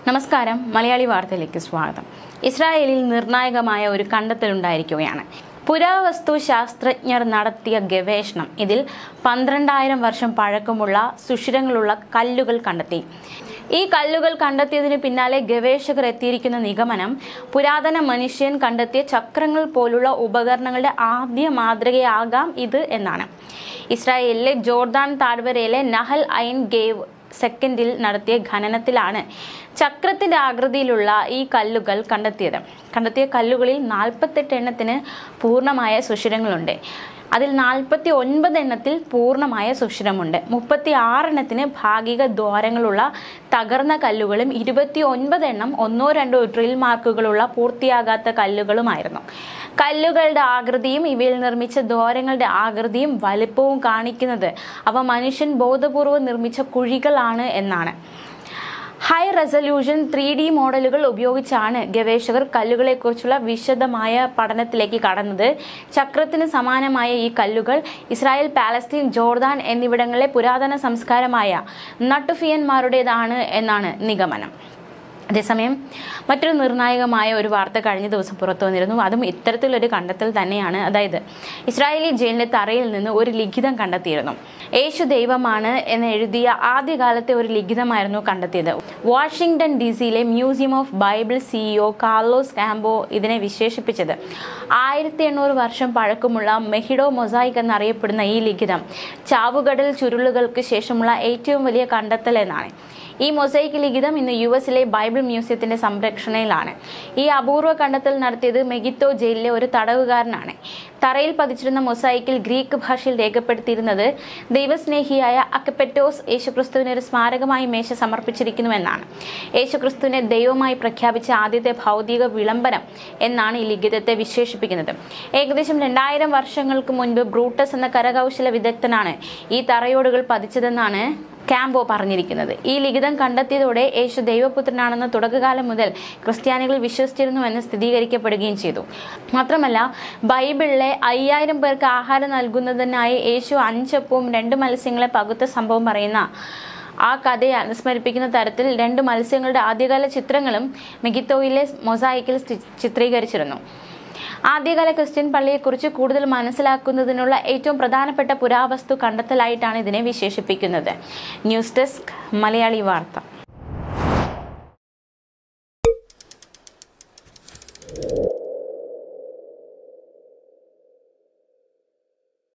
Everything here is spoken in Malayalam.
നമസ്കാരം മലയാളി വാർത്തയിലേക്ക് സ്വാഗതം ഇസ്രായേലിൽ നിർണായകമായ ഒരു കണ്ടെത്തലുണ്ടായിരിക്കുകയാണ് പുരാവസ്തു ശാസ്ത്രജ്ഞർ നടത്തിയ ഗവേഷണം ഇതിൽ പന്ത്രണ്ടായിരം വർഷം പഴക്കമുള്ള സുഷിരങ്ങളുള്ള കല്ലുകൾ കണ്ടെത്തി ഈ കല്ലുകൾ കണ്ടെത്തിയതിന് പിന്നാലെ ഗവേഷകർ എത്തിയിരിക്കുന്ന നിഗമനം പുരാതന മനുഷ്യൻ കണ്ടെത്തിയ ചക്രങ്ങൾ പോലുള്ള ഉപകരണങ്ങളുടെ ആദ്യ മാതൃകയാകാം ഇത് എന്നാണ് ഇസ്രായേലിലെ ജോർദാൻ താഴ്വരയിലെ നഹൽ ഐൻ ഗേവ് സെക്കൻഡിൽ നടത്തിയ ഖനനത്തിലാണ് ചക്രത്തിന്റെ ആകൃതിയിലുള്ള ഈ കല്ലുകൾ കണ്ടെത്തിയത് കണ്ടെത്തിയ കല്ലുകളിൽ നാൽപ്പത്തെട്ട് എണ്ണത്തിന് പൂർണ്ണമായ സുഷിരങ്ങളുണ്ട് അതിൽ നാൽപ്പത്തി ഒൻപത് എണ്ണത്തിൽ പൂർണ്ണമായ സുഷിരമുണ്ട് മുപ്പത്തി ആറെണ്ണത്തിന് ഭാഗിക ദ്വാരങ്ങളുള്ള തകർന്ന കല്ലുകളും ഇരുപത്തി ഒൻപത് എണ്ണം ഒന്നോ രണ്ടോ ഡ്രിൽ മാർക്കുകളുള്ള പൂർത്തിയാകാത്ത കല്ലുകളുമായിരുന്നു കല്ലുകളുടെ ആകൃതിയും ഇവയിൽ നിർമ്മിച്ച ദ്വാരങ്ങളുടെ ആകൃതിയും വലിപ്പവും കാണിക്കുന്നത് അവ മനുഷ്യൻ ബോധപൂർവ്വം നിർമ്മിച്ച കുഴികളാണ് എന്നാണ് ഹൈ റെസല്യൂഷൻ ത്രീ ഡി മോഡലുകൾ ഉപയോഗിച്ചാണ് ഗവേഷകർ കല്ലുകളെക്കുറിച്ചുള്ള വിശദമായ പഠനത്തിലേക്ക് കടന്നത് ചക്രത്തിന് സമാനമായ ഈ കല്ലുകൾ ഇസ്രായേൽ പാലസ്തീൻ ജോർദാൻ എന്നിവിടങ്ങളിലെ പുരാതന സംസ്കാരമായ നട്ടുഫിയന്മാരുടേതാണ് എന്നാണ് നിഗമനം അതേസമയം മറ്റൊരു നിർണായകമായ ഒരു വാർത്ത കഴിഞ്ഞ ദിവസം പുറത്തു വന്നിരുന്നു അതും ഇത്തരത്തിലൊരു കണ്ടെത്തൽ തന്നെയാണ് അതായത് ഇസ്രായേലി ജയിലിന്റെ തറയിൽ നിന്ന് ഒരു ലിഖിതം കണ്ടെത്തിയിരുന്നു യേശു ദൈവമാണ് എന്ന് എഴുതിയ ആദ്യകാലത്തെ ഒരു ലിഖിതമായിരുന്നു കണ്ടെത്തിയത് വാഷിംഗ്ടൺ ഡി സിയിലെ museum of bible CEO Carlos Cambo ഇതിനെ വിശേഷിപ്പിച്ചത് ആയിരത്തി എണ്ണൂറ് വർഷം പഴക്കമുള്ള മെഹിഡോ മൊസായിക് എന്നറിയപ്പെടുന്ന ഈ ലിഖിതം ചാവുകടൽ ചുരുളുകൾക്ക് ശേഷമുള്ള ഏറ്റവും വലിയ കണ്ടെത്തൽ എന്നാണ് ഈ മൊസൈക്ക് ലിഖിതം ഇന്ന് യു എസിലെ ബൈബിൾ മ്യൂസിയത്തിന്റെ സംരക്ഷണയിലാണ് ഈ അപൂർവ കണ്ടെത്തൽ നടത്തിയത് മെഗിത്തോ ജയിലിലെ ഒരു തടവുകാരനാണ് തറയിൽ പതിച്ചിരുന്ന മൊസൈക്കിൽ ഗ്രീക്ക് ഭാഷയിൽ രേഖപ്പെടുത്തിയിരുന്നത് ദൈവസ്നേഹിയായ അക്കപ്പെറ്റോസ് യേശുക്രിസ്തുവിന് ഒരു സ്മാരകമായി മേശ സമർപ്പിച്ചിരിക്കുന്നുവെന്നാണ് യേശുക്രിസ്തുവിനെ ദൈവമായി പ്രഖ്യാപിച്ച ആദ്യത്തെ ഭൗതിക വിളംബരം എന്നാണ് ഈ ലിഖിതത്തെ വിശേഷിപ്പിക്കുന്നത് ഏകദേശം രണ്ടായിരം വർഷങ്ങൾക്ക് മുൻപ് ബ്രൂട്ടസ് എന്ന കരകൗശല വിദഗ്ധനാണ് ഈ തറയോടുകൾ പതിച്ചതെന്നാണ് ക്യാമ്പോ പറഞ്ഞിരിക്കുന്നത് ഈ ലിഖിതം കണ്ടെത്തിയതോടെ യേശു ദൈവപുത്രനാണെന്ന് തുടക്കകാലം മുതൽ ക്രിസ്ത്യാനികൾ വിശ്വസിച്ചിരുന്നുവെന്ന് സ്ഥിരീകരിക്കപ്പെടുകയും ചെയ്തു മാത്രമല്ല ബൈബിളിലെ അയ്യായിരം പേർക്ക് ആഹാരം നൽകുന്നതിനായി യേശു അഞ്ചപ്പവും രണ്ട് മത്സ്യങ്ങളെ പകുത്ത സംഭവം പറയുന്ന ആ കഥയെ അനുസ്മരിപ്പിക്കുന്ന തരത്തിൽ രണ്ട് മത്സ്യങ്ങളുടെ ആദ്യകാല ചിത്രങ്ങളും മെഗിത്തോയിലെ മൊസായിക്കിൽ ചിത്രീകരിച്ചിരുന്നു ആദ്യകാല ക്രിസ്ത്യൻ പള്ളിയെക്കുറിച്ച് കൂടുതൽ മനസ്സിലാക്കുന്നതിനുള്ള ഏറ്റവും പ്രധാനപ്പെട്ട പുരാവസ്തു കണ്ടെത്തലായിട്ടാണ് ഇതിനെ വിശേഷിപ്പിക്കുന്നത് ന്യൂസ് ഡെസ്ക് മലയാളി വാർത്ത